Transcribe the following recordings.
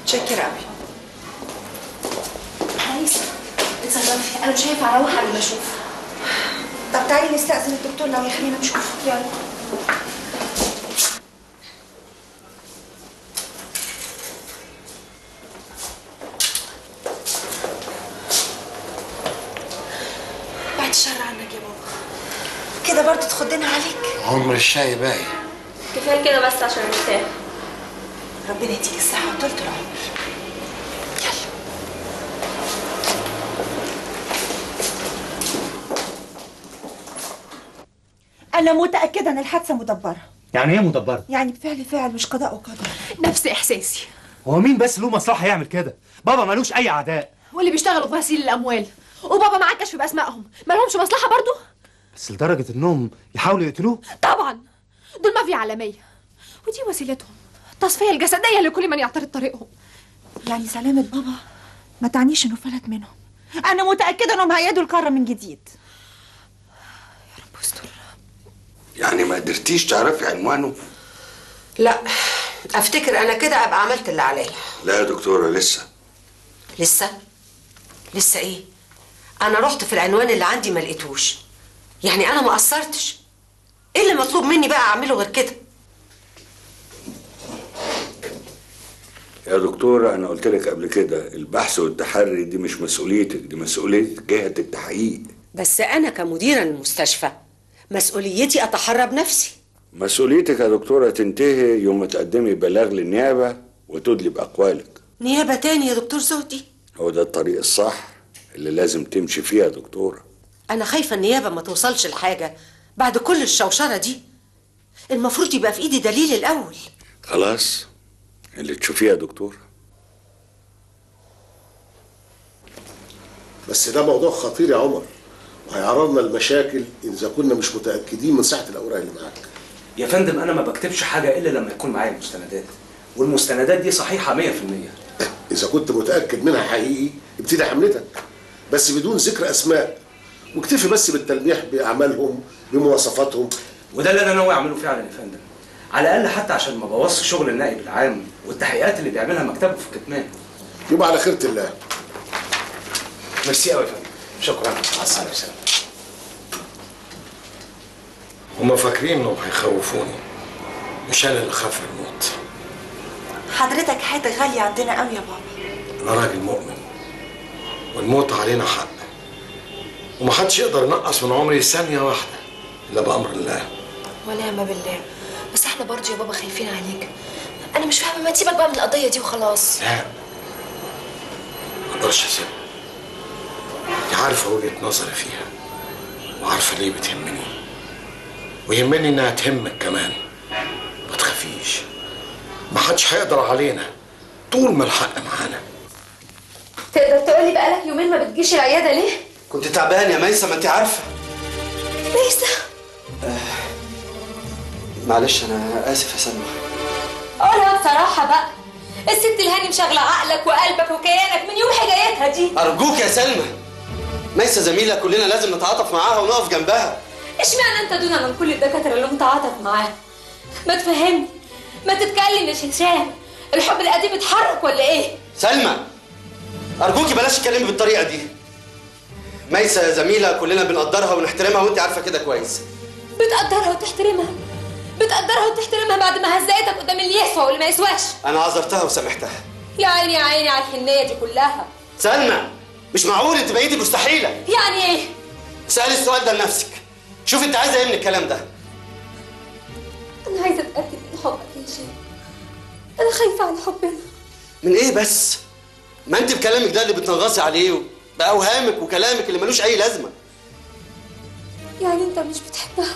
متشكرة قوي عايزة اتصرفي انا مش هينفع اروح قبل ما اشوف طب تعالي نستأذن الدكتور لو يخلينا نشوف يلا بعد الشر عنك يا بابا كده برضه تخدنا عليك عمر الشاي باقي كفايه كده بس عشان نرتاح ربنا يديك الصحة وطولة العمر يلا أنا متأكدة إن الحادثة مدبرة يعني ايه مدبره يعني بفعل فاعل مش قضاء وقدر نفس احساسي هو مين بس له مصلحه يعمل كده بابا ملوش اي اعداء واللي بيشتغلوا في غسيل الاموال وبابا معاه كشف باسمائهم ما لهمش مصلحه برضو بس لدرجه انهم يحاولوا يقتلوه طبعا دول مافيا عالميه ودي وسيلتهم التصفيه الجسديه لكل من يعترض طريقهم يعني سلامة بابا ما تعنيش إنه فلت منهم أنا متأكدة إنهم هيعيدوا القارة من جديد يعني ما قدرتيش تعرفي عنوانه لا افتكر انا كده ابقى عملت اللي عليا لا يا دكتورة لسه لسه لسه ايه انا رحت في العنوان اللي عندي ما لقيتوش يعني انا ما قصرتش ايه اللي مطلوب مني بقى اعمله غير كده يا دكتورة أنا قلت لك قبل كده البحث والتحري دي مش مسؤوليتك دي مسؤولية جهة التحقيق بس انا كمديرة للمستشفى مسؤوليتي اتحرى بنفسي مسؤوليتك يا دكتورة تنتهي يوم ما تقدمي بلاغ للنيابة وتدلي بأقوالك نيابة تاني يا دكتور زهدي هو ده الطريق الصح اللي لازم تمشي فيه يا دكتورة انا خايفة النيابة ما توصلش لحاجة بعد كل الشوشرة دي المفروض يبقى في ايدي دليل الاول خلاص اللي تشوفيه يا دكتورة بس ده موضوع خطير يا عمر وهيعرضنا لمشاكل اذا كنا مش متاكدين من صحه الاوراق اللي معاك يا فندم انا ما بكتبش حاجه الا لما يكون معايا مستندات والمستندات دي صحيحه 100% اذا كنت متاكد منها حقيقي ابتدي حملتك بس بدون ذكر اسماء واكتفي بس بالتلميح باعمالهم بمواصفاتهم وده اللي انا ناوي اعمله فعلا يا فندم على الاقل حتى عشان ما بوظش شغل النائب العام والتحقيقات اللي بيعملها مكتبه في الكتمان يبقى على خيره الله ميرسي قوي يا فندم شكرا مع السلامه سلام. هما فاكرين انهم هيخوفوني مش انا اللي خاف من الموت حضرتك حياتك غالية عندنا قوي يا بابا انا راجل مؤمن والموت علينا حق ومحدش يقدر ينقص من عمري ثانية واحدة إلا بأمر الله ونعم بالله بس احنا برضو يا بابا خايفين عليك انا مش فاهمه ما تسيبك بقى من القضيه دي وخلاص لا ما اقدرش اسيبها دي عارفة وجهة نظري فيها وعارفة ليه بتهمني ويهمني انها تهمك كمان ما تخافيش ما حدش هيقدر علينا طول ما الحق معانا تقدر تقولي بقالك يومين ما بتجيش العياده ليه كنت تعبان يا ميسة ما انت عارفة ليس معلش انا اسف يا سلمى قولها بصراحه بقى الست الهاني مشغله عقلك وقلبك وكيانك من يوم حكايتها دي ارجوك يا سلمى ميسة زميلة كلنا لازم نتعاطف معاها ونقف جنبها اشمعنى انت دون من كل الدكاتره اللي متعاطف معاها ما تفهمني ما تتكلم يا هشام الحب القديم اتحرك ولا ايه سلمى ارجوكي بلاش تتكلمي بالطريقة دي ميسة زميلة كلنا بنقدرها ونحترمها وانت عارفة كده كويس بتقدرها وتحترمها بتقدرها وتحترمها بعد ما هزقتك قدام اللي يسوى واللي ما يسواش انا عذرتها وسامحتها يا عيني يا عيني على الحنيه دي كلها سلمى مش معقول انت بقيتي مستحيلة يعني ايه سألي السؤال ده لنفسك شوف انت عايزة ايه من الكلام ده انا عايزه اتاكد من حبك يا هشام انا خايفه على حبنا من ايه بس ما انت بكلامك ده اللي بتنغصي عليه باوهامك وكلامك اللي ملوش اي لازمه يعني انت مش بتحبها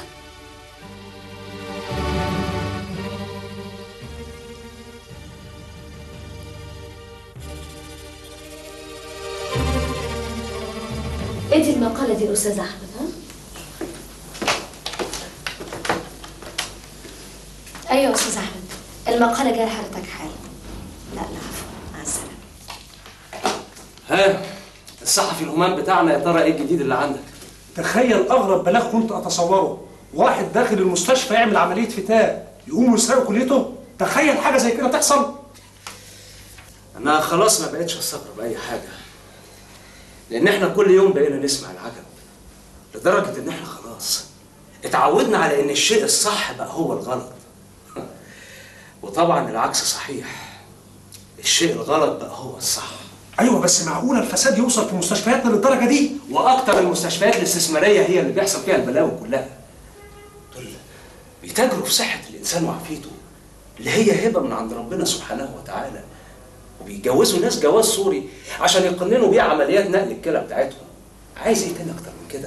ادي المقالة دي الأستاذ أحمد ها؟ أيوة يا أستاذ أحمد المقالة جاية لحضرتك حالا لا لا عفوا مع السلامة ها الصحفي الهمام بتاعنا يا ترى ايه الجديد اللي عندك تخيل اغرب بلاغ كنت اتصوره واحد داخل المستشفى يعمل عمليه فتاة يقوموا يسرقوا كليته تخيل حاجه زي كده تحصل انا خلاص ما بقتش استغرب اي حاجه لان احنا كل يوم بقينا نسمع العجب لدرجه ان احنا خلاص اتعودنا على ان الشيء الصح بقى هو الغلط وطبعا العكس صحيح الشيء الغلط بقى هو الصح ايوه بس معقوله الفساد يوصل في مستشفياتنا للدرجه دي واكتر المستشفيات الاستثماريه هي اللي بيحصل فيها البلاوي كلها دول بيتاجروا في صحه الانسان وعافيته اللي هي هبه من عند ربنا سبحانه وتعالى وبيجوزوا ناس جواز سوري عشان يقننوا بيه عمليات نقل الكلى بتاعتهم عايز ايه تاني اكتر من كده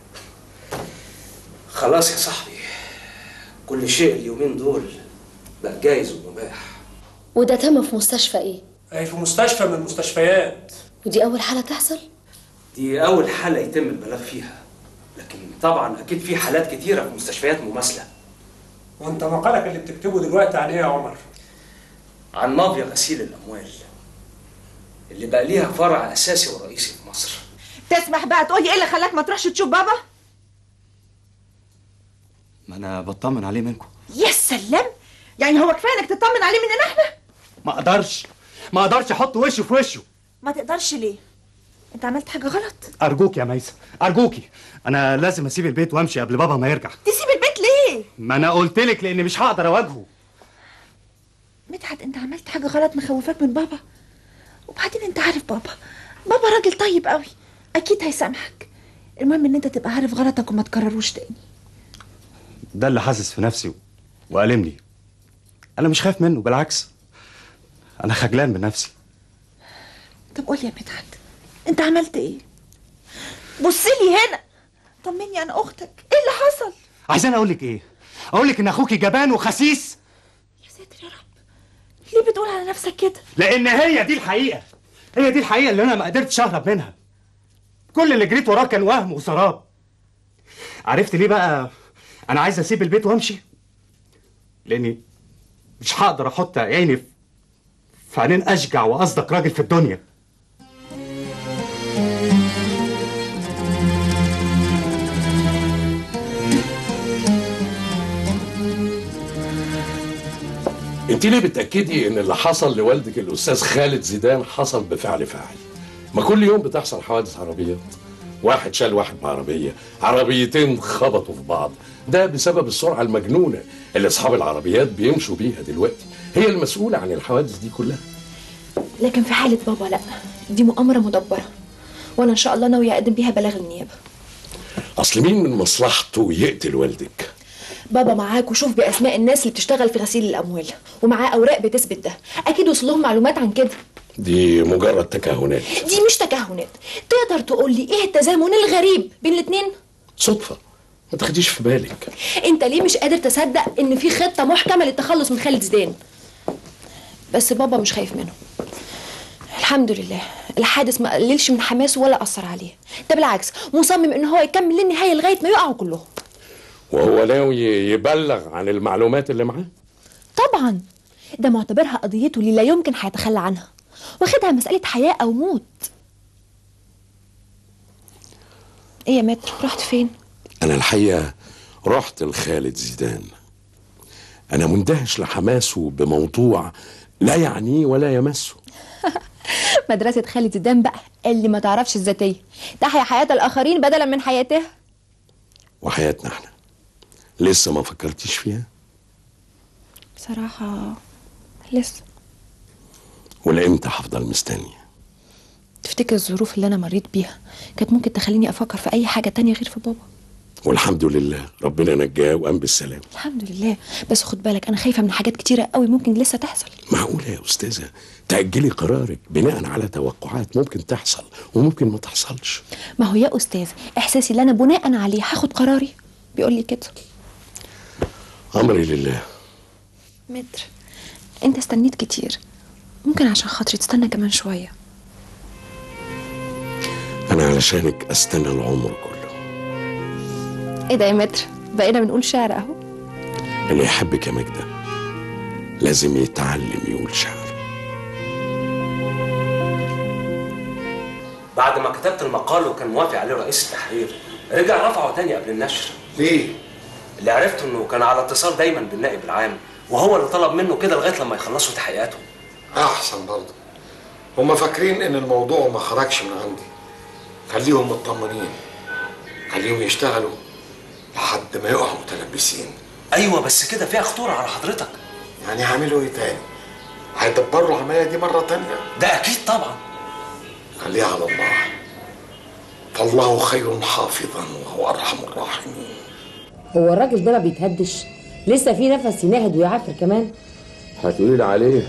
خلاص يا صاحبي كل شيء اليومين دول بقى جايز ومباح وده تم في مستشفى ايه اي في مستشفى من المستشفيات ودي اول حاله تحصل دي أول حالة يتم البلاغ فيها لكن طبعا أكيد في حالات كتيرة في مستشفيات مماثلة وانت مقالك اللي بتكتبه دلوقتي عن ايه يا عمر عن مافيا غسيل الأموال اللي بقى ليها فرع أساسي ورئيسي في مصر تسمح بقى تقولي ايه اللي خلاك ما تروحش تشوف بابا ما انا بطمن عليه منكم يا سلام يعني هو كفايه انك تطمن عليه مننا احنا ما اقدرش ما اقدرش احط وشه في وشه ما تقدرش ليه انت عملت حاجه غلط ارجوك يا ميسة ارجوكي انا لازم اسيب البيت وامشي قبل بابا ما يرجع تسيب البيت ليه ما انا قلت لك لاني مش هقدر اواجهه مدحت انت عملت حاجه غلط مخوفاك من بابا وبعدين انت عارف بابا بابا راجل طيب قوي اكيد هيسامحك المهم ان انت تبقى عارف غلطك وما تكرروش تاني ده اللي حاسس في نفسي وألمني انا مش خايف منه بالعكس انا خجلان من نفسي طب قول يا مدحت انت عملت ايه بص لي هنا طمني عن اختك ايه اللي حصل عايزين اقول لك ايه اقول لك ان اخوكي جبان وخسيس يا ساتر يا رب ليه بتقول على نفسك كده لان هي دي الحقيقه هي دي الحقيقه اللي انا ما قدرتش اهرب منها كل اللي جريت وراه كان وهم وسراب عرفت ليه بقى انا عايز اسيب البيت وامشي لاني مش هقدر احط عيني في- في عينين اشجع واصدق راجل في الدنيا انت ليه بتاكدي ان اللي حصل لوالدك الاستاذ خالد زيدان حصل بفعل فاعل ما كل يوم بتحصل حوادث عربيات واحد شال واحد بعربيه عربيتين خبطوا في بعض ده بسبب السرعه المجنونه اللي اصحاب العربيات بيمشوا بيها دلوقتي هي المسؤوله عن الحوادث دي كلها لكن في حالة بابا لا دي مؤامرة مدبرة وانا ان شاء الله ناوية اقدم بيها بلاغ النيابة اصل مين من مصلحته يقتل والدك بابا معاك وشوف باسماء الناس اللي بتشتغل في غسيل الاموال ومعاه اوراق بتثبت ده اكيد وصل لهم معلومات عن كده دي مجرد تكهنات دي مش تكهنات تقدر تقول لي ايه التزامن الغريب بين الاتنين صدفه ما تاخديش في بالك انت ليه مش قادر تصدق ان في خطة محكمة للتخلص من خالد زيدان بس بابا مش خايف منه الحمد لله الحادث ما قللش من حماسه ولا اثر عليه ده بالعكس مصمم ان هو يكمل للنهايه لغايه ما يقعوا كلهم وهو ناوي يبلغ عن المعلومات اللي معاه طبعا ده معتبرها قضيته اللي لا يمكن هيتخلى عنها واخدها مسألة حياة أو موت إيه يا متر رحت فين؟ أنا الحقيقة رحت لخالد زيدان أنا مندهش لحماسه بموضوع لا يعنيه ولا يمسه مدرسة خالد زيدان بقى اللي ما تعرفش الذاتية تحيا حياة الآخرين بدلا من حياتها وحياتنا احنا لسه ما فكرتيش فيها بصراحة لسه ولا امتى هفضل مستني تفتكر الظروف اللي أنا مريت بيها كانت ممكن تخليني أفكر في أي حاجة تانية غير في بابا والحمد لله ربنا نجاه وقام بالسلام الحمد لله بس خد بالك أنا خايفة من حاجات كتيرة قوي ممكن لسه تحصل معقولة يا أستاذة تأجلي قرارك بناء على توقعات ممكن تحصل وممكن ما تحصلش ما هو يا أستاذ إحساسي اللي أنا بناء عليه هاخد قراري بيقول لي كده أمري لله متر أنت استنيت كتير ممكن عشان خاطري تستنى كمان شوية أنا علشانك أستنى العمر كله إيه ده يا متر بقينا بنقول شعر أهو اللي يحبك يا مجدة لازم يتعلم يقول شعر بعد ما كتبت المقال وكان موافق عليه رئيس التحرير رجع رفعه تاني قبل النشر ليه؟ اللي عرفته انه كان على اتصال دايما بالنائب العام وهو اللي طلب منه كده لغايه لما يخلصوا تحقيقاتهم احسن برضه هما فاكرين ان الموضوع ما خرجش من عندي خليهم مطمنين خليهم يشتغلوا لحد ما يقعوا متلبسين ايوه بس كده فيها خطوره على حضرتك يعني هيعملوا ايه تاني هيدبروا العمليه دي مره تانيه ده اكيد طبعا خليها على الله فالله خير حافظا وهو ارحم الراحمين هو الراجل ده ما بيتهدش لسه في نفس ينهد ويعافر كمان هتقولي لي عليه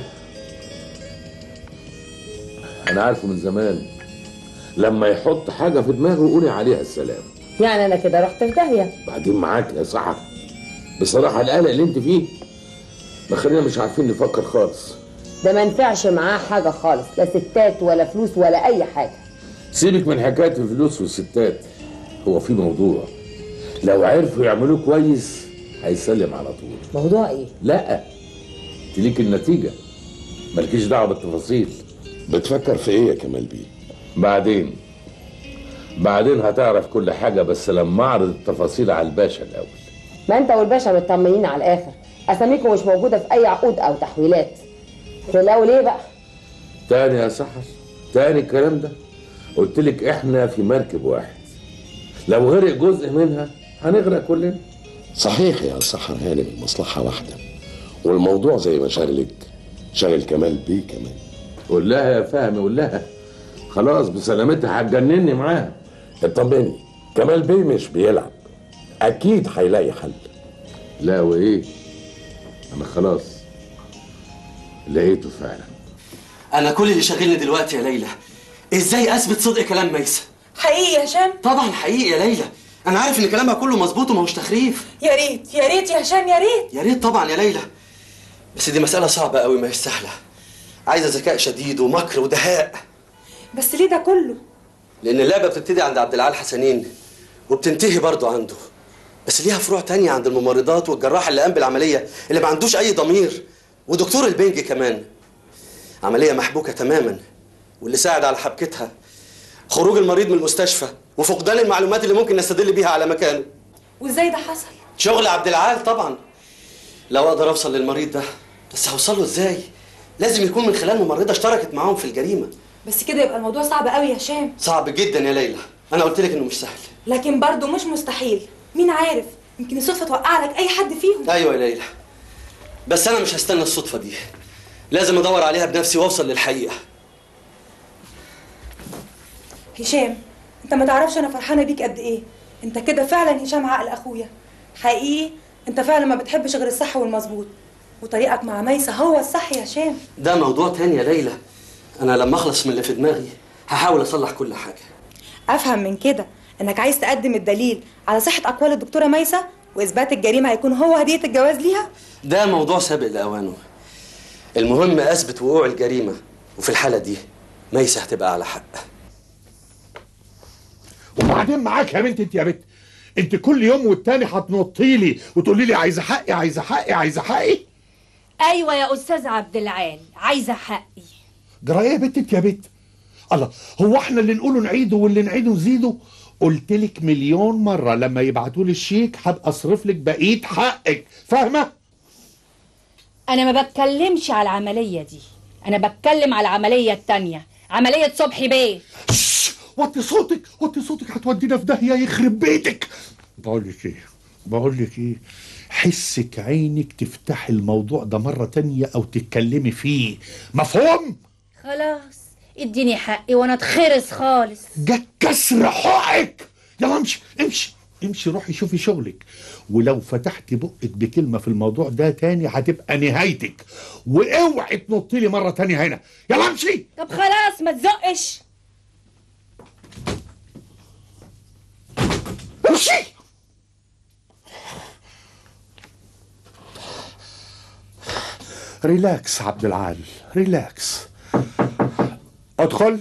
انا عارفه من زمان لما يحط حاجه في دماغه قولي عليها السلام يعني انا كده رحت في داهيه بعدين معاك يا صح بصراحه القلق اللي انت فيه ما خلينا مش عارفين نفكر خالص ده ما ينفعش معاه حاجه خالص لا ستات ولا فلوس ولا اي حاجه سيبك من حكايه الفلوس والستات هو في موضوع لو عرفوا يعملوه كويس هيسلم على طول موضوع ايه لا تليك النتيجه مالكيش دعوه بالتفاصيل بتفكر في ايه يا كمال بيه بعدين بعدين هتعرف كل حاجه بس لما اعرض التفاصيل على الباشا الاول ما انت والباشا مطمنين على الاخر اساميكم مش موجوده في اي عقود او تحويلات تلاقوا ليه بقى تاني يا سحر تاني الكلام ده قلت لك احنا في مركب واحد لو غرق جزء منها هنغرق كلنا صحيح يا سحر هانم المصلحة واحدة والموضوع زي ما شاغلك شاغل كمال بيه كمان قول لها يا فهمي قول لها خلاص بسلامتها هتجنني معاها اطمني كمال بيه مش بيلعب اكيد هيلاقي حل لا وايه انا خلاص لقيته فعلا انا كل اللي شاغلني دلوقتي يا ليلى ازاي اثبت صدق كلام ميسة حقيقي يا هشام طبعا حقيقي يا ليلى انا عارف ان كلامها كله مظبوط وماهوش تخريف يا ريت يا ريت يا هشام يا ريت يا ريت طبعا يا ليلى بس دي مسألة صعبة قوي ما هي سهلة عايزة ذكاء شديد ومكر ودهاء بس ليه ده كله لأن اللعبة بتبتدي عند عبد العال حسنين وبتنتهي برضه عنده بس ليها فروع تانية عند الممرضات والجراح اللي قام بالعملية اللي ما عندوش أي ضمير ودكتور البنج كمان عملية محبوكة تماما واللي ساعد على حبكتها خروج المريض من المستشفى وفقدان المعلومات اللي ممكن نستدل بيها على مكانه وازاي ده حصل شغل عبد العال طبعا لو اقدر اوصل للمريض ده بس هوصل له ازاي لازم يكون من خلال ممرضه اشتركت معاهم في الجريمه بس كده يبقى الموضوع صعب قوي يا هشام صعب جدا يا ليلى انا قلت لك انه مش سهل لكن برضه مش مستحيل مين عارف يمكن الصدفه توقع لك اي حد فيهم ايوه يا ليلى بس انا مش هستنى الصدفه دي لازم ادور عليها بنفسي واوصل للحقيقه هشام انت ما تعرفش انا فرحانه بيك قد ايه انت كده فعلا هشام عقل اخويا حقيقي انت فعلا ما بتحبش غير الصح والمظبوط وطريقك مع ميسة هو الصح يا هشام ده موضوع تاني يا ليلى انا لما اخلص من اللي في دماغي هحاول اصلح كل حاجه افهم من كده انك عايز تقدم الدليل على صحه اقوال الدكتوره ميسة واثبات الجريمه هيكون هو هديه الجواز ليها ده موضوع سابق لاوانه المهم اثبت وقوع الجريمه وفي الحاله دي ميسة هتبقى على حق وبعدين معاك يا بنت انت يا بنت انت كل يوم والتاني هتنطي لي وتقولي لي عايزه حقي عايزه حقي عايزه حقي ايوه يا استاذ عبد العال عايزه حقي جرى ايه يا بنت انت يا بنت الله هو احنا اللي نقوله نعيده واللي نعيده نزيده قلت لك مليون مره لما يبعتوا لي الشيك هبقى اصرف لك بقيه حقك فاهمه انا ما بتكلمش على العمليه دي انا بتكلم على العمليه التانية عمليه صبحي بيه وطي صوتك وطي صوتك هتودينا في داهيه يخرب بيتك بقول لك ايه بقول لك ايه حسك عينك تفتحي الموضوع ده مره تانية او تتكلمي فيه مفهوم خلاص اديني حقي وانا اتخرس خالص جت كسر حقك يلا امشي امشي امشي روحي شوفي شغلك ولو فتحتي بقك بكلمه في الموضوع ده تاني هتبقى نهايتك واوعي تنطي لي مره تانية هنا يلا امشي طب خلاص ما تزقش امشي ريلاكس عبد العال ريلاكس ادخل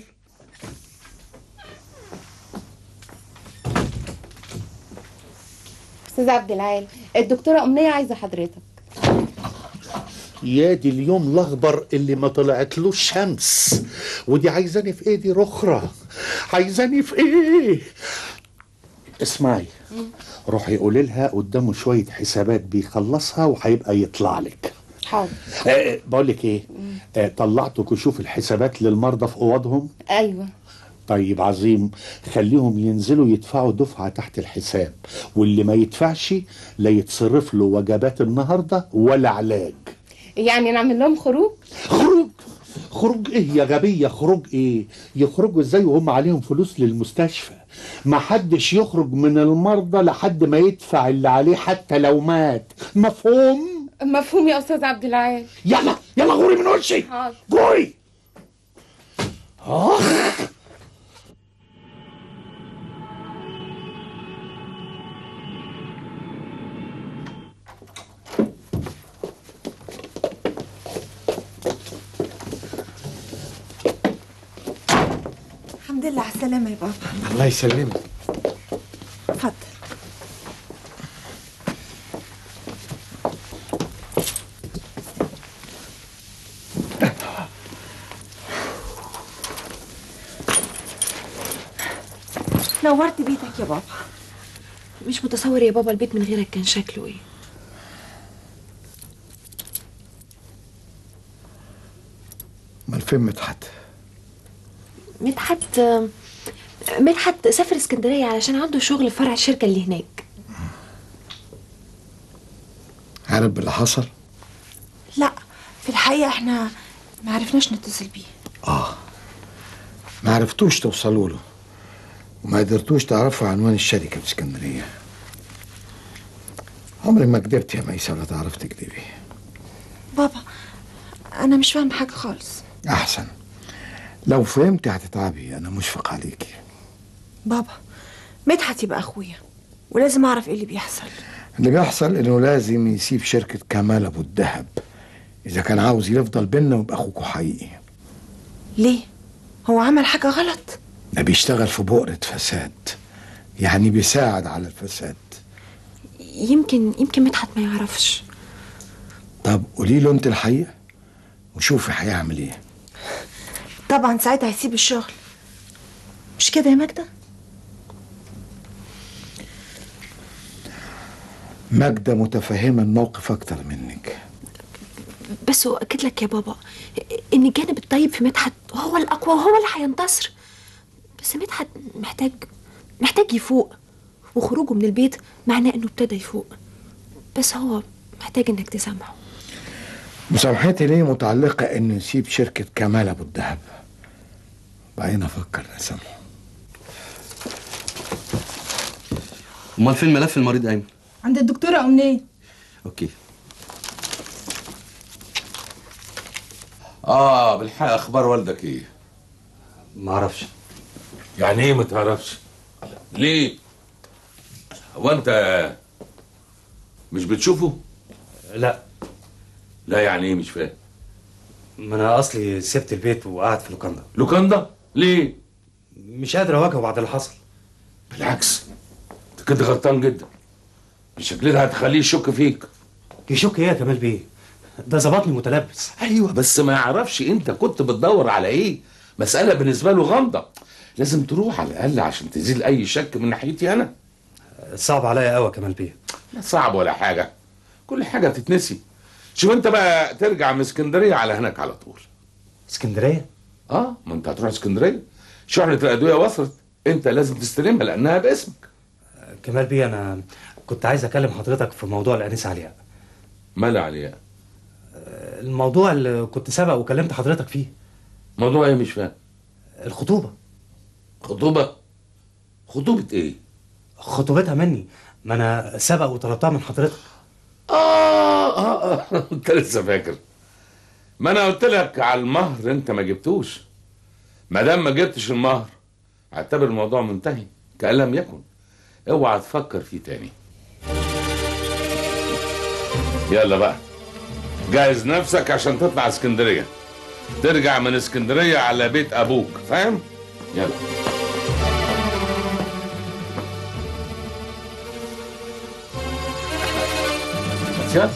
استاذ عبد العال الدكتوره امنيه عايزه حضرتك يا دي اليوم الاخضر اللي ما طلعتلوش شمس ودي عايزاني في ايه دي رخرة عايزاني في ايه اسمعي روحي قولي لها قدامه شويه حسابات بيخلصها وهيبقى يطلع لك حاضر آه بقول لك ايه آه طلعتوا كشوف الحسابات للمرضى في اوضهم ايوه طيب عظيم خليهم ينزلوا يدفعوا دفعة تحت الحساب واللي ما يدفعش لا يتصرف له وجبات النهاردة ولا علاج يعني نعمل لهم خروج خروج خروج ايه يا غبية خروج ايه يخرجوا ازاي وهم عليهم فلوس للمستشفى ما حدش يخرج من المرضى لحد ما يدفع اللي عليه حتى لو مات مفهوم مفهوم يا استاذ عبد العال يلا يلا غوري من وشي حاضر غوري آخ. الحمد لله على السلامة يا بابا الله يسلمك اتفضل نورت بيتك يا بابا مش متصور يا بابا البيت من غيرك كان شكله ايه امال فين مدحت مدحت مدحت سافر اسكندريه علشان عنده شغل في فرع الشركه اللي هناك عارف باللي حصل لا في الحقيقة احنا ما عرفناش نتصل بيه اه ما عرفتوش توصلوا له وما قدرتوش تعرفوا عنوان الشركة في اسكندرية عمري ما كدبت يا ميسة ولا تعرف تكذبي بابا انا مش فاهم حاجة خالص أحسن لو فهمت هتتعبي أنا مشفق عليكي بابا مدحت يبقى اخويا ولازم اعرف ايه اللي بيحصل اللي بيحصل إنه لازم يسيب شركة كمال أبو الدهب إذا كان عاوز يفضل بينا ويبقى أخوكوا حقيقي ليه هو عمل حاجة غلط ده بيشتغل في بؤرة فساد يعني بيساعد على الفساد يمكن يمكن مدحت ما يعرفش طب قولي له أنت الحقيقة وشوفي هيعمل إيه طبعا ساعتها هيسيب الشغل مش كده يا ماجدة ماجدة متفهمة الموقف أكتر منك بس اؤكد لك يا بابا ان الجانب الطيب في مدحت هو الاقوى وهو اللي هينتصر بس مدحت محتاج محتاج يفوق وخروجه من البيت معناه انه ابتدى يفوق بس هو محتاج انك تسامحه مسامحتي ليه متعلقة إنه يسيب شركة كمال أبو الدهب بعدين أفكر أسامحه امال فين ملف المريض ايمن عند الدكتورة أمنية اوكي اه بالحق اخبار والدك ايه ما اعرفش يعني ايه ما تعرفش ليه هو انت مش بتشوفه لا لا يعني ايه مش فاهم ما انا اصلي سبت البيت وقعدت في لوكاندا لوكاندا ليه مش قادر اواجهه بعد اللي حصل بالعكس انت كده غلطان جدا بالشكل ده هتخليه يشك فيك يشك ايه يا كمال بيه ده ظبطني متلبس ايوه بس ما يعرفش انت كنت بتدور على ايه مسألة بالنسبة له غامضة لازم تروح على الأقل عشان تزيل أي شك من ناحيتي أنا صعب عليا قوي يا كمال بيه لا صعب ولا حاجة كل حاجة تتنسي شوف أنت بقى ترجع من اسكندرية على هناك على طول اسكندرية؟ اه ما أنت هتروح اسكندرية شحنة الأدوية وصلت أنت لازم تستلمها لأنها باسمك كمال بيه انا كنت عايز اكلم حضرتك في موضوع الانسه علياء مالها علياء الموضوع اللي كنت سبق وكلمت حضرتك فيه موضوع ايه مش فاهم الخطوبه خطوبة خطوبة ايه خطوبتها مني ما انا سبق وطلبتها من حضرتك آه, آه, آه أنت لسه فاكر ما أنا قلت لك على المهر أنت ما جبتوش ما دام ما جبتش المهر اعتبر الموضوع منتهي كأن لم يكن اوعى تفكر فيه تاني يلا بقى جهز نفسك عشان تطلع اسكندرية ترجع من اسكندرية على بيت أبوك فاهم؟ يلا بس يلا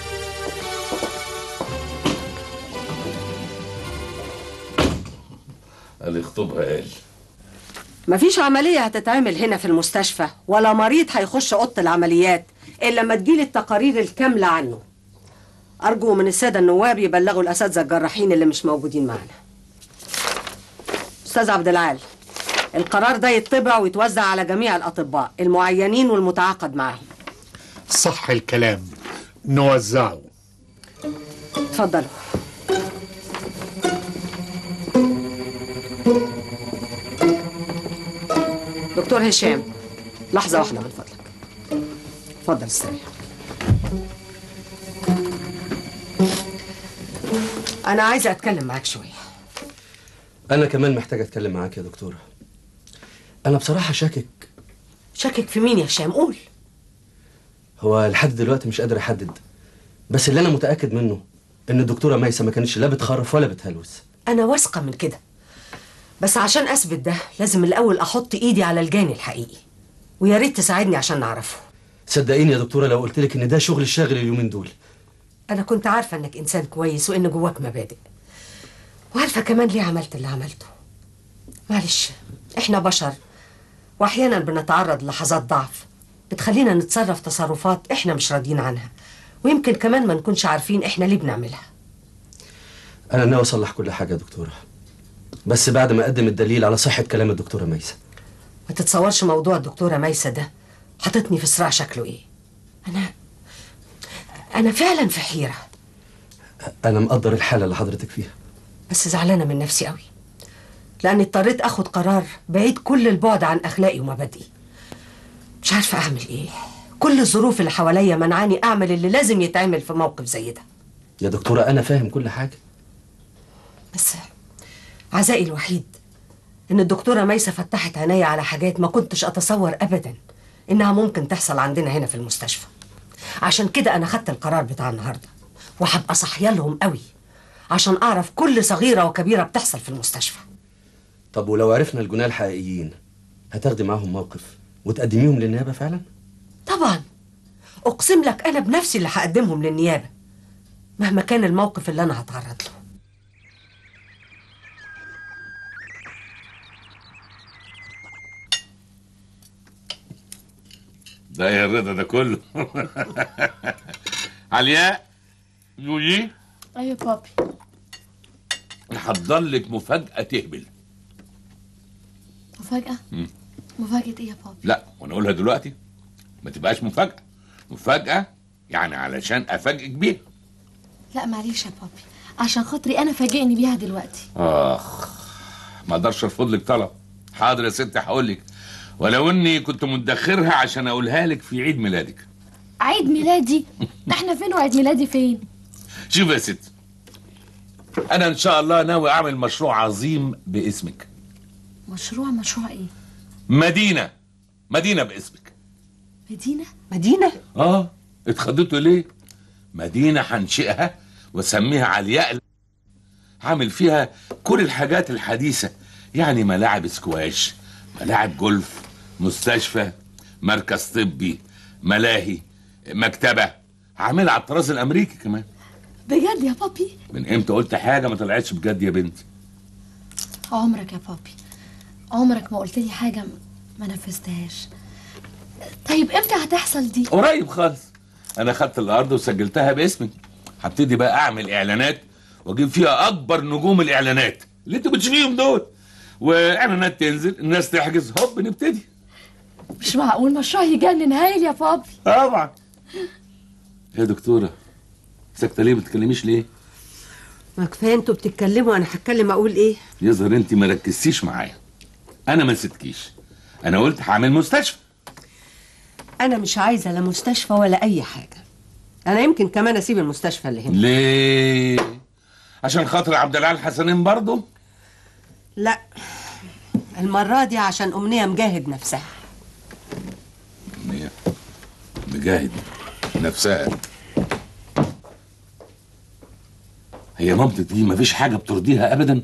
قال يخطبها قال مفيش عملية هتتعمل هنا في المستشفى ولا مريض هيخش أوضة العمليات إلا لما تجيلي التقارير الكاملة عنه أرجو من السادة النواب يبلغوا الأساتذة الجراحين اللي مش موجودين معنا أستاذ عبد العال القرار ده يطبع ويتوزع على جميع الأطباء المعينين والمتعاقد معهم صح الكلام نوزعه اتفضلوا دكتور هشام لحظة واحدة من فضلك اتفضل استريح أنا عايزة أتكلم معاك شوية انا كمان محتاج اتكلم معاك يا دكتوره انا بصراحه شاكك شاكك في مين يا هشام قول هو لحد دلوقتي مش قادر احدد بس اللي انا متاكد منه ان الدكتوره ميسه ما كانتش لا بتخرف ولا بتهلوس أنا واثقة من كده بس عشان أثبت ده لازم الأول أحط إيدي على الجاني الحقيقي ويا ريت تساعدني عشان نعرفه صدقيني يا دكتوره لو قلت لك ان ده شغل الشاغل اليومين دول أنا كنت عارفة إنك إنسان كويس وإن جواك مبادئ وعارفة كمان ليه عملت اللي عملته معلش إحنا بشر وأحيانا بنتعرض لحظات ضعف بتخلينا نتصرف تصرفات إحنا مش راضيين عنها ويمكن كمان ما نكونش عارفين إحنا ليه بنعملها انا ناوي اصلح كل حاجه يا دكتوره بس بعد ما اقدم الدليل على صحه كلام الدكتوره ميسه ما تتصورش موضوع الدكتورة ميسة ده حاططني في صراع شكله إيه أنا أنا فعلا في حيرة انا مقدر الحاله اللي حضرتك فيها بس زعلانة من نفسي قوي لأني اضطريت أخد قرار بعيد كل البعد عن أخلاقي ومبادئي مش عارفة أعمل إيه كل الظروف اللي حواليا منعاني أعمل اللي لازم يتعمل في موقف زي ده يا دكتوره انا فاهم كل حاجه بس عزائي الوحيد إن الدكتورة ميسة فتحت عينيا على حاجات ما كنتش أتصور أبدا إنها ممكن تحصل عندنا هنا في المستشفى عشان كده أنا خدت القرار بتاع النهاردة وهبقى صحية لهم قوي عشان أعرف كل صغيرة وكبيرة بتحصل في المستشفى طب ولو عرفنا الجناه الحقيقيين هتاخدي معاهم موقف وتقدميهم للنيابه فعلا طبعا أقسم لك أنا بنفسي اللي هقدمهم للنيابة مهما كان الموقف اللي أنا هتعرض له ده يا الرضا ده كله علياء يوجي ايوه بابي حضر لك مفاجأة تهبل مفاجأة مم. مفاجأة ايه يا بابي لا وانا اقولها دلوقتي ما تبقاش مفاجأة مفاجأة يعني علشان افاجئك بيها لا معلش يا بابي عشان خاطري انا فاجئني بيها دلوقتي اخ ما اقدرش ارفض لك طلب حاضر يا ستي هقول لك ولو اني كنت مدخرها عشان اقولها لك في عيد ميلادك عيد ميلادي احنا فين وعيد ميلادي فين شوف يا ستي انا ان شاء الله ناوي اعمل مشروع عظيم باسمك مشروع مشروع ايه مدينة مدينة باسمك مدينة مدينة اه اتخضيتوا ليه مدينة هنشئها واسميها علياء هعمل فيها كل الحاجات الحديثة يعني ملاعب سكواش ملاعب جولف مستشفى مركز طبي ملاهي مكتبة هعملها على الطراز الامريكي كمان بجد يا بابي من امتى قلت حاجة ما طلعتش بجد يا بنتي عمرك يا بابي عمرك ما قلت لي حاجة ما نفذتهاش طيب امتى هتحصل دي قريب خالص انا خدت الارض وسجلتها باسمي هبتدي بقى اعمل اعلانات واجيب فيها اكبر نجوم الاعلانات اللي انتوا بتشوفيهم دول واعلانات تنزل الناس تحجز هوب نبتدي مش معقول مشروع يجنن هايل يا بابي طبعا يا دكتوره ساكته ليه ما بتتكلميش ليه ما كفايه انتوا بتتكلموا انا هتكلم اقول ايه يظهر انت ما ركزتيش معايا انا ما نسيتكيش انا قلت هعمل مستشفى انا مش عايزه لا مستشفى ولا اي حاجه انا يمكن كمان اسيب المستشفى اللي هنا ليه عشان خاطر عبد العال حسنين برضه لا المره دي عشان امنيه مجاهد نفسها أمنية مجاهد نفسها هي مامتك دي مفيش حاجة بترضيها أبدا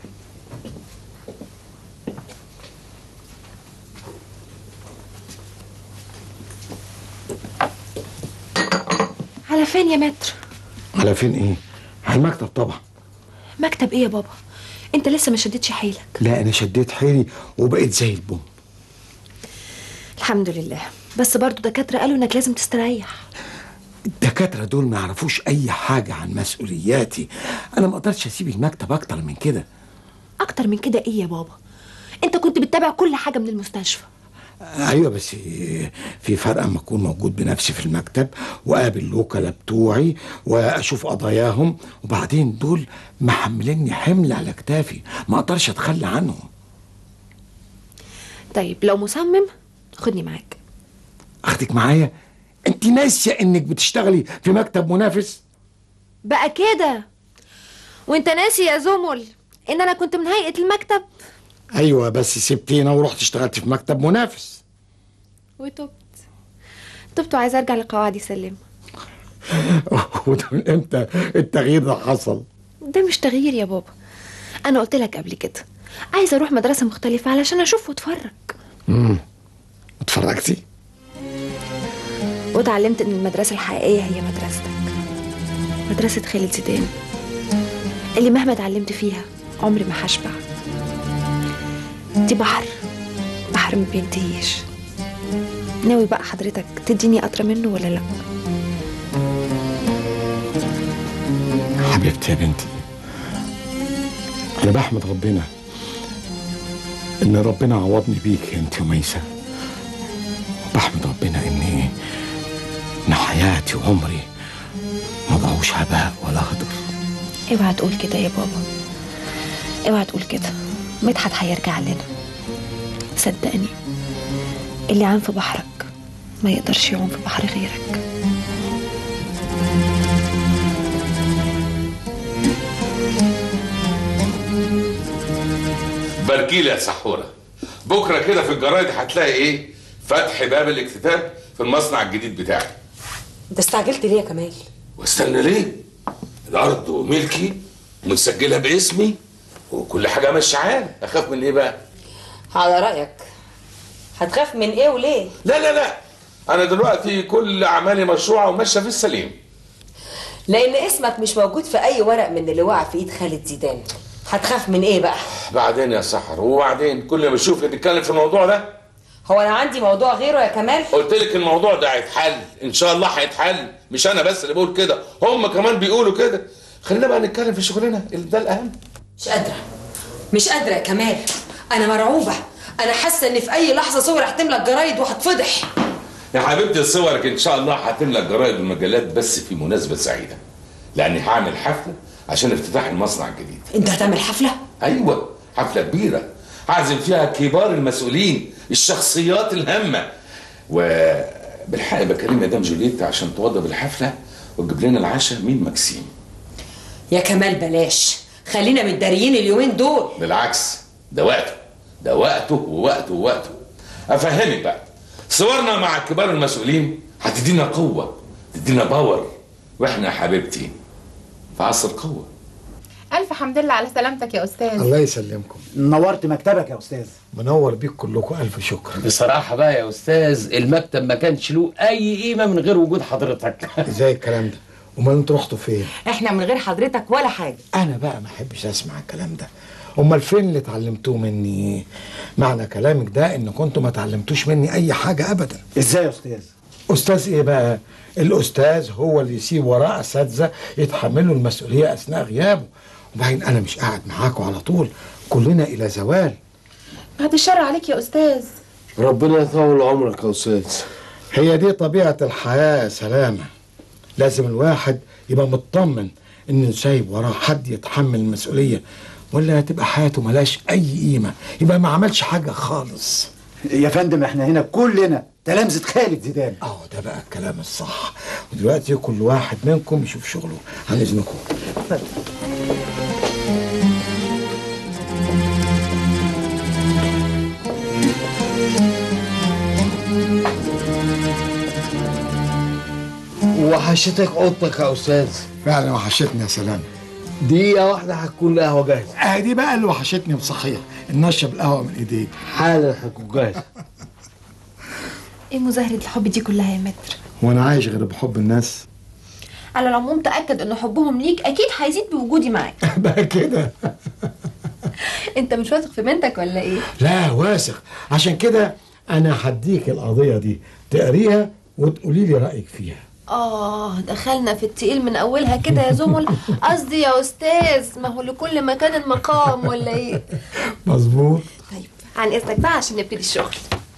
على فين يا متر على فين ايه؟ على المكتب طبعا مكتب ايه يا بابا انت لسه ما شدتش حيلك لا انا شديت حيلي وبقيت زي البوم الحمد لله بس برضو دكاترة قالوا انك لازم تستريح الدكاترة دول ما يعرفوش أي حاجة عن مسؤولياتي أنا ما أقدرش أسيب المكتب أكتر من كده اكتر من كده ايه يا بابا انت كنت بتتابع كل حاجه من المستشفى أيوة بس في فرق أما أكون موجود بنفسي في المكتب وأقابل الوكلاء بتوعي وأشوف قضاياهم وبعدين دول محمليني حمل على كتافي ما أقدرش أتخلى عنهم طيب لو مصمم خدني معاك أخدك معايا أنت ناسية إنك بتشتغلي في مكتب منافس بقى كده وانت ناسي يا زمل ان انا كنت من هيئه المكتب أيوة بس سبتينا ورحت اشتغلت في مكتب منافس وتبت تبت وعايزه ارجع لقواعدي سلم وده من امتى التغيير ده حصل ده مش تغيير يا بابا انا قلت لك قبل كده عايزه اروح مدرسه مختلفه علشان اشوف واتفرج امم اتفرجتي واتعلمت ان المدرسه الحقيقيه هي مدرستك مدرسه خالد زيدان اللي مهما اتعلمت فيها عمري ما هشبع دي بحر بحر ما بينتهيش ناوي بقى حضرتك تديني قطره منه ولا لا حبيبتي يا بنتي أنا بحمد ربنا إن ربنا عوضني بيك أنت وميسة وبحمد ربنا إن إن حياتي وعمري ما ضاعوش هباء ولا هدر اوعى تقول كده يا بابا اوعى تقول كده مدحت هيرجع لنا صدقني اللي عام في بحرك ما يقدرش يعوم في بحر غيرك باركيلي يا سحوره بكره كده في الجرايد هتلاقي ايه فتح باب الاكتتاب في المصنع الجديد بتاعي انت استعجلت ليه يا كمال واستنى ليه الارض ملكي ومتسجلها باسمي وكل حاجه ماشيه عادي اخاف من ايه بقى على رأيك هتخاف من ايه وليه لا لا لا انا دلوقتي كل اعمالي مشروعه وماشيه في السليم لان اسمك مش موجود في اي ورق من اللي وقع في ايد خالد زيدان هتخاف من ايه بقى بعدين يا سحر وبعدين كل ما اشوف نتكلم في الموضوع ده هو انا عندي موضوع غيره يا كمال قلت لك الموضوع ده هيتحل ان شاء الله هيتحل مش انا بس اللي بقول كده هم كمان بيقولوا كده خلينا بقى نتكلم في شغلنا اللي ده الاهم مش قادره مش قادره يا كمال انا مرعوبه انا حاسه ان في اي لحظه صور هتملى الجرايد وهتفضح يا حبيبتي صورك ان شاء الله هتملى الجرايد والمجلات بس في مناسبه سعيده لاني هعمل حفله عشان افتتاح المصنع الجديد انت هتعمل حفله ايوه حفله كبيره هعزم فيها كبار المسؤولين الشخصيات الهامه وبالحق بكلم مدام جولييت عشان توضب الحفله وتجيب لنا العشاء مين مكسيم يا كمال بلاش خلينا متداريين اليومين دول بالعكس ده وقته ده وقته ووقته ووقته افهمك بقى صورنا مع كبار المسؤولين هتدينا قوه تدينا باور واحنا يا حبيبتي في عصر قوه ألف حمد لله على سلامتك يا أستاذ الله يسلمكم نورت مكتبك يا استاذ منور بيك كلكم الف شكر بصراحة بقى يا أستاذ المكتب ما كانش له أي قيمة من غير وجود حضرتك ازاي الكلام ده امال انتوا رحتوا فين احنا من غير حضرتك ولا حاجه انا بقى ما احبش اسمع الكلام ده امال فين اللي اتعلمتوه مني معنى كلامك ده ان كنتوا ما اتعلمتوش مني اي حاجه ابدا ازاي يا استاذ استاذ ايه بقى الاستاذ هو اللي يسيب وراه اساتذه يتحملوا المسؤوليه اثناء غيابه وبعدين انا مش قاعد معاكم على طول كلنا الى زوال بعد الشر عليك يا أستاذ ربنا يطول عمرك يا استاذ هي دي طبيعه الحياه يا سلامه لازم الواحد يبقى مطمن انه سايب وراه حد يتحمل المسؤوليه ولا هتبقى حياته ملاش اي قيمه يبقى ما عملش حاجه خالص يا فندم احنا هنا كلنا تلامذة خالد زيدان اه ده بقى الكلام الصح ودلوقتي كل واحد منكم يشوف شغله عن اذنكم وحشتك اوضتك يا استاذ فعلا وحشتني يا سلام دقيقة واحدة هتكون القهوة جاهزة اه دي بقى اللي وحشتني بصحيح ان اشرب القهوه من ايديك حالا هتكون جاهزة ايه مظاهرة الحب دي كلها يا متر وانا عايش غير بحب الناس على العموم تأكد ان حبهم ليك اكيد هيزيد بوجودي معاك بقى كده انت مش واثق في بنتك ولا ايه لا واثق عشان كده انا هديك القضيه دي تقريها وتقولي لي رايك فيها اه دخلنا في التقيل من اولها كده يا زمل قصدي يا استاذ ما هو لكل مكان مقام ولا ايه مظبوط عن اذنك بقى عشان نبتدي الشغل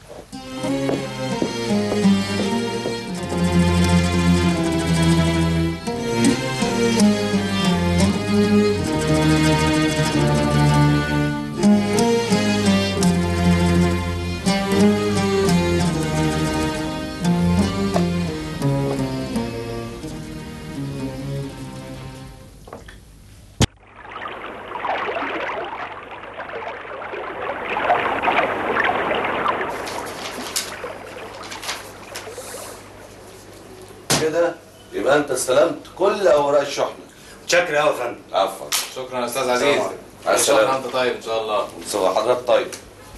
كده يبقى انت استلمت كل اوراق الشحنه شكرا قوي يا فندم عفوا شكرا يا استاذ عزيز مع ان شاء السلامه الله انت طيب ان شاء الله صباح حضرتك طيب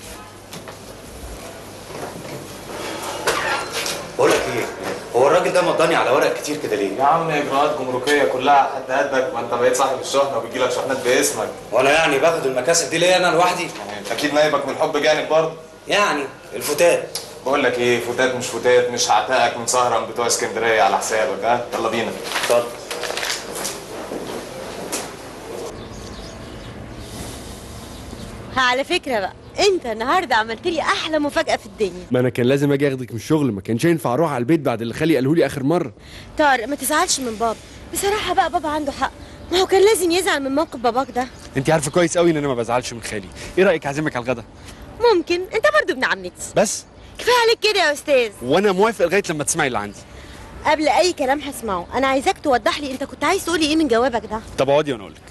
بقول لك ايه هو الراجل ده مضاني على ورق كتير كده ليه؟ يا عم اجراءات جمركيه كلها حد قدك ما انت بقيت صاحب الشحنه وبيجي لك شحنات باسمك وانا يعني باخد المكاسب دي ليا انا لوحدي؟ يعني اكيد نايبك من الحب جانب برضه يعني الفتات بقول لك ايه فتات مش فتات مش هعتقك من سهره من بتوع اسكندريه على حسابك ها يلا بينا اتفضل على فكرة بقى انت النهاردة عملت لي احلى مفاجأة في الدنيا ما انا كان لازم اجي اخدك من الشغل ما كانش ينفع اروح على البيت بعد اللي خالي قاله لي اخر مره طارق ما تزعلش من بابا بصراحة بقى بابا عنده حق ما هو كان لازم يزعل من موقف باباك ده انت عارفه كويس قوي ان انا ما بزعلش من خالي ايه رايك اعزمك على الغدا ممكن انت برضو ابن عمتي بس كفاية عليك كده يا استاذ وانا موافق لغايه لما تسمعي اللي عندي قبل اي كلام هسمعه انا عايزاك توضح لي انت كنت عايز تقولي ايه من جوابك ده طب اقعدي وانا اقول لك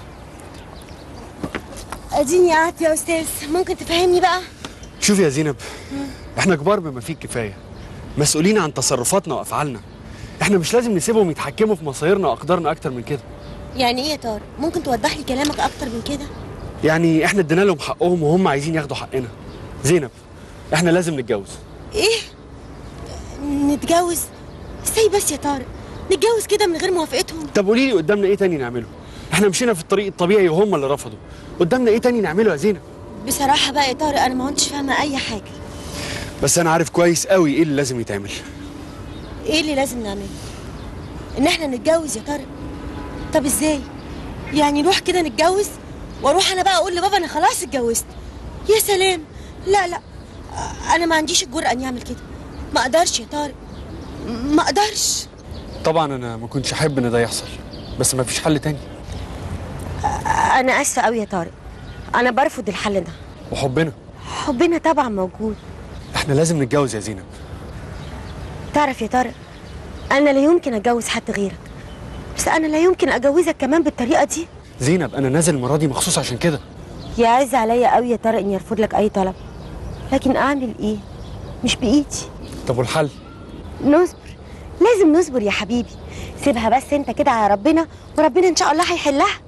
اديني قعدت يا استاذ ممكن تفهمني بقى شوفي يا زينب احنا كبار بما فيه الكفايه مسؤولين عن تصرفاتنا وافعالنا احنا مش لازم نسيبهم يتحكموا في مصيرنا واقدارنا اكتر من كده يعني ايه يا طارق ممكن توضح لي كلامك اكتر من كده يعني احنا ادينا لهم حقهم وهم عايزين ياخدوا حقنا زينب احنا لازم نتجوز ايه نتجوز ازاي بس يا طارق نتجوز كده من غير موافقتهم طب قولي لي قدامنا ايه تاني نعمله احنا مشينا في الطريق الطبيعي وهم اللي رفضوا قدامنا ايه تاني نعمله يا زينب بصراحة بقى يا طارق انا ما كنتش فاهمة اي حاجة بس انا عارف كويس قوي ايه اللي لازم يتعمل ايه اللي لازم نعمله ان احنا نتجوز يا طارق طب ازاي يعني نروح كده نتجوز واروح انا بقى اقول لبابا انا خلاص اتجوزت يا سلام لا لا انا ما عنديش الجرأة اني اعمل كده ما اقدرش يا طارق ما اقدرش طبعا انا ما كنتش احب ان ده يحصل بس ما فيش حل تاني انا اسفة قوي يا طارق انا برفض الحل ده وحبنا حبنا طبعا موجود احنا لازم نتجوز يا زينب تعرف يا طارق انا لا يمكن اتجوز حد غيرك بس انا لا يمكن اجوزك كمان بالطريقة دي زينب انا نازل المره دي مخصوص عشان كده يعز عليا قوي يا طارق اني ارفض لك اي طلب لكن اعمل ايه مش بايدي طب والحل نصبر لازم نصبر يا حبيبي سيبها بس انت كده على ربنا وربنا ان شاء الله هيحلها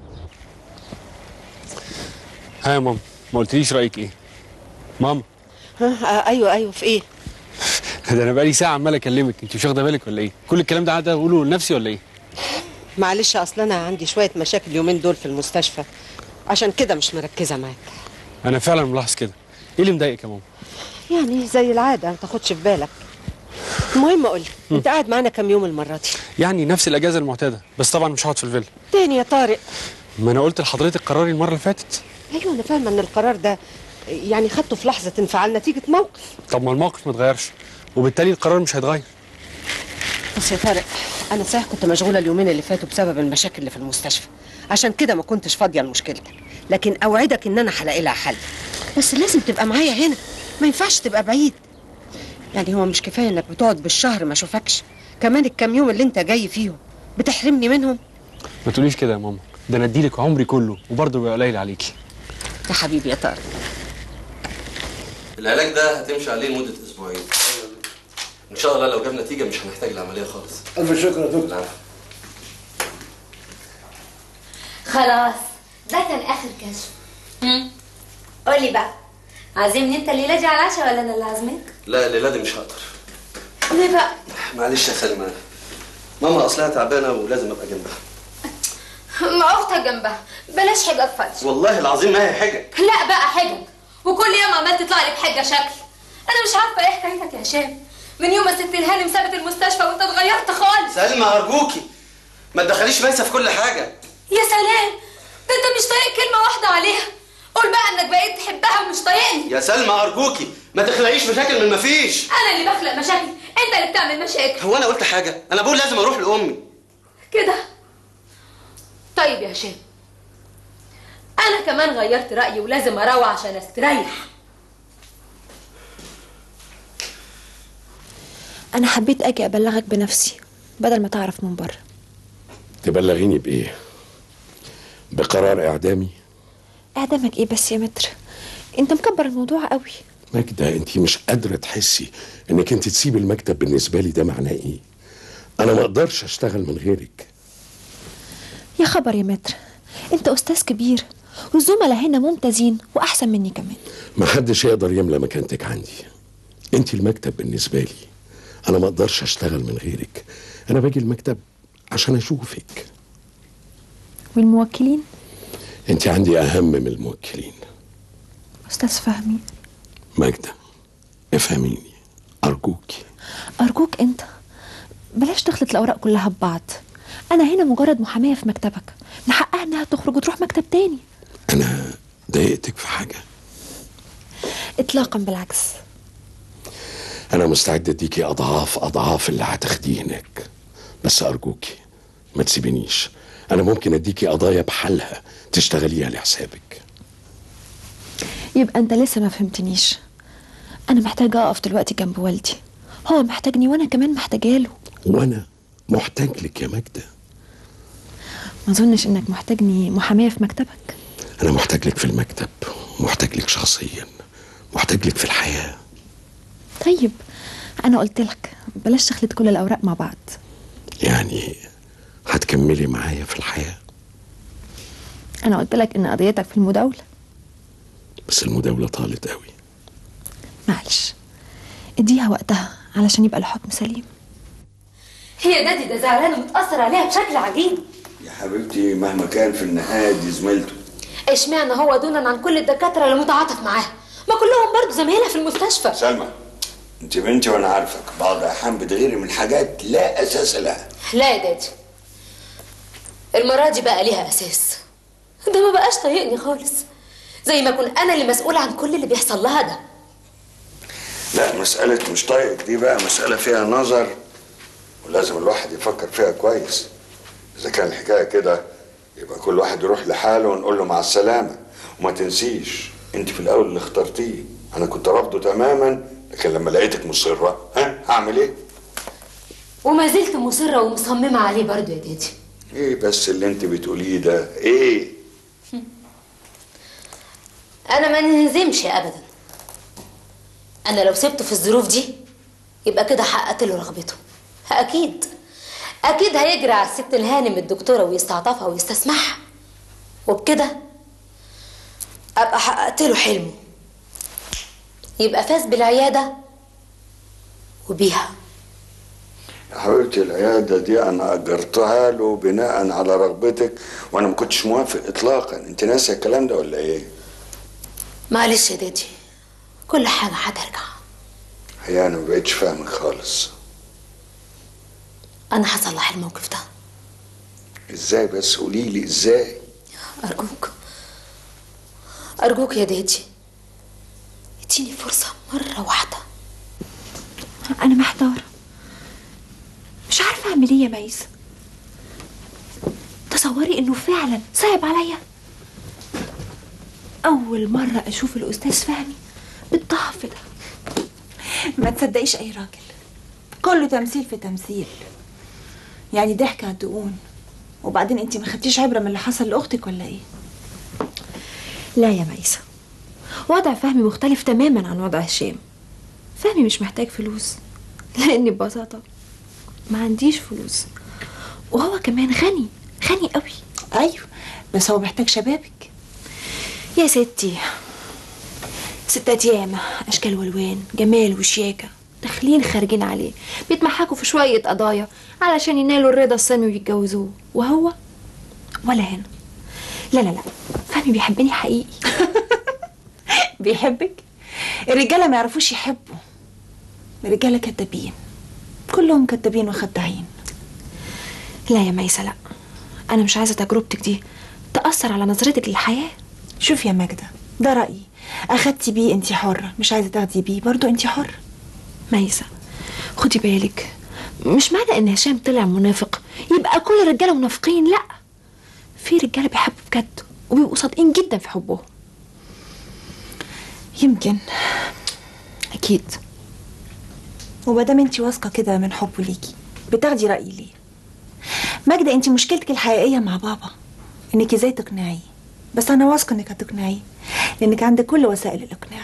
ها يا ماما ما قلتليش رايك ايه ماما ها ايوه ايوه في ايه ده انا بقالي ساعه عمال اكلمك انت مش واخده بالك ولا ايه كل الكلام ده قاعد اقوله لنفسي ولا ايه معلش اصل انا عندي شويه مشاكل اليومين دول في المستشفى عشان كده مش مركزه معاك انا فعلا ملاحظ كده ايه اللي مضايقك يا ماما يعني زي العاده ما تاخدش في بالك المهم قول لي انت قاعد معانا كام يوم المره دي يعني نفس الاجازه المعتاده بس طبعا مش هقعد في الفيلا تاني يا طارق ما انا قلت لحضرتك قراري المره اللي فاتت ايوه انا فاهمه ان القرار ده يعني خدته في لحظه انفعال نتيجه موقف طب ما الموقف ما اتغيرش وبالتالي القرار مش هيتغير بص يا طارق انا صحيح كنت مشغوله اليومين اللي فاتوا بسبب المشاكل اللي في المستشفى عشان كده ما كنتش فاضيه لمشكلتك لكن اوعدك ان انا هلاقي لها حل بس لازم تبقى معايا هنا ما ينفعش تبقى بعيد يعني هو مش كفايه انك بتقعد بالشهر ما اشوفكش كمان الكام يوم اللي انت جاي فيهم بتحرمني منهم ما تقوليش كده يا ماما ده انا اديلك عمري كله وبرضه بيبقى قليل عليكي يا حبيبي يا طارق العلاج ده هتمشي عليه لمده اسبوعين ان شاء الله لو جاب نتيجه مش هنحتاج العمليه خالص الف شكر يا دكتور خلاص ده كان اخر كشف هم؟ قولي بقى عازمني انت الليله دي على العشاء ولا انا اللي عازمك لا الليله دي مش هقدر ليه بقى معلش يا سلمى ماما اصلها تعبانه ولازم ابقى جنبها ما اختك جنبها بلاش حجج فاضيه والله العظيم ما هي حجج لا بقى حجج وكل يوم عمال تطلع لي بحجه شكل انا مش عارفه ايه حكايتك يا هشام من يوم ما ست الهانم سابت المستشفى وانت اتغيرت خالص سلمى ارجوكي ما تدخليش ميسه في كل حاجه يا سلام ده انت مش طايق كلمه واحده عليها قول بقى انك بقيت تحبها ومش طايقني يا سلمى ارجوكي ما تخلقيش مشاكل من ما فيش انا اللي بخلق مشاكل انت اللي بتعمل مشاكل هو انا قلت حاجه انا بقول لازم اروح لامي كده طيب يا هشام انا كمان غيرت رايي ولازم اروح عشان استريح انا حبيت اجي ابلغك بنفسي بدل ما تعرف من بره تبلغيني بايه بقرار اعدامي اعدامك ايه بس يا متر انت مكبر الموضوع قوي ماجدة انت مش قادرة تحسي انك انت تسيب المكتب بالنسبة لي ده معناه ايه انا ما اقدرش اشتغل من غيرك يا خبر يا متر انت استاذ كبير والزملاء هنا ممتازين واحسن مني كمان ما حدش يقدر يملى مكانتك عندي انت المكتب بالنسبة لي انا ما اقدرش اشتغل من غيرك انا باجي المكتب عشان اشوفك والموكلين انت عندي اهم من الموكلين استاذ فهمي ماجدة افهميني ارجوكي ارجوك انت بلاش تخلط الاوراق كلها ببعض انا هنا مجرد محاميه في مكتبك من حقها انها تخرج وتروح مكتب تاني ضايقتك في حاجة اطلاقا بالعكس انا مستعد اديكي اضعاف اضعاف اللي هتاخديه هناك بس ارجوكي ما تسيبينيش انا ممكن اديكي قضايا بحالها تشتغليها لحسابك يبقى انت لسه ما فهمتنيش انا محتاجه اقف دلوقتي جنب والدي هو محتاجني وانا كمان محتاجه له وانا محتاج لك يا ماجدة ما اظنش انك محتاجني محاميه في مكتبك انا محتاج لك في المكتب محتاج لك شخصيا محتاج لك في الحياة طيب انا قلت لك بلاش تخلط كل الاوراق مع بعض يعني هتكملي معايا في الحياة انا قلت لك ان قضيتك في المداوله بس المداولة طالت قوي معلش اديها وقتها علشان يبقى الحكم سليم هي دادي ده زعلان ومتاثر عليها بشكل عجيب يا حبيبتي مهما كان في النهاية دي زميلته اشمعنى هو دونا عن كل الدكاتره اللي متعاطف معاها ما كلهم برضه زمايلها في المستشفى سلمى انت بنتي وانا عارفك بعض الاحيان بتغيري من حاجات لا اساس لها لا يا دادي المرة دي بقى ليها أساس ده ما بقاش طايقني خالص زي ما أكون أنا اللي مسؤولة عن كل اللي بيحصل لها ده لا مسألة مش طايق دي بقى مسألة فيها نظر ولازم الواحد يفكر فيها كويس إذا كان الحكاية كده يبقى كل واحد يروح لحاله ونقول له مع السلامة وما تنسيش أنت في الأول اللي اخترتيه أنا كنت رافضه تماما لكن لما لقيتك مصرة ها هعمل إيه؟ وما زلت مصرة ومصممة عليه برضه يا دادي إيه بس اللي أنت بتقوليه ده إيه؟ أنا ما نهزمش أبدا أنا لو سبته في الظروف دي يبقى كده حققت له رغبته أكيد أكيد هيجري على الست الهانم الدكتورة ويستعطفها ويستسمحها وبكده أبقى حققت له حلمه يبقى فاز بالعيادة وبيها يا حبيبتي العيادة دي أنا أجرتها له بناء على رغبتك وأنا ما كنتش موافق إطلاقا أنت ناسية الكلام ده ولا إيه؟ معلش يا دادي كل حاجة هترجع هي أنا ما بقتش فاهمك خالص أنا هصلح الموقف ده إزاي بس قولي لي إزاي؟ أرجوك أرجوك يا دادي اديني فرصة مرة واحدة أنا محتارة مش عارفة أعمل إيه يا ميس تصوري إنه فعلا صعب عليا أول مرة أشوف الأستاذ فهمي بالضعف ده ما تصدقيش اي راجل كله تمثيل في تمثيل يعني ضحك على الدقون وبعدين انت ما خدتيش عبره من اللي حصل لاختك ولا ايه لا يا ميسة وضع فهمي مختلف تماما عن وضع هشام فهمي مش محتاج فلوس لأني ببساطة ما عنديش فلوس وهو كمان غني غني قوي ايوه بس هو محتاج شبابك يا ستي ستات ياما أشكال والوان جمال وشياكة داخلين خارجين عليه بيتمحكوا في شوية قضايا علشان ينالوا الرضا السامي ويتجوزوه وهو ولا هنا لا لا لا فهمي بيحبني حقيقي بيحبك الرجاله ما يعرفوش يحبوا الرجاله كدابين كلهم كدابين وخداعين لا يا ميسة لا انا مش عايزه تجربتك دي تاثر على نظرتك للحياه شوف يا ماجده ده رايي اخدتي بيه انت حره مش عايزه تاخدي بيه برضو انت حره ميسة خدي بالك مش معنى ان هشام طلع منافق يبقى كل الرجاله منافقين لا في رجاله بيحبوا بجد وبيبقوا صادقين جدا في حبهم يمكن اكيد ومادام انت واثقه كده من حبه ليكي بتاخدي رايي ليه ماجده انت مشكلتك الحقيقيه مع بابا انك ازاي تقنعيه بس انا واثقه انك هتقنعيه لانك عندك كل وسائل الاقناع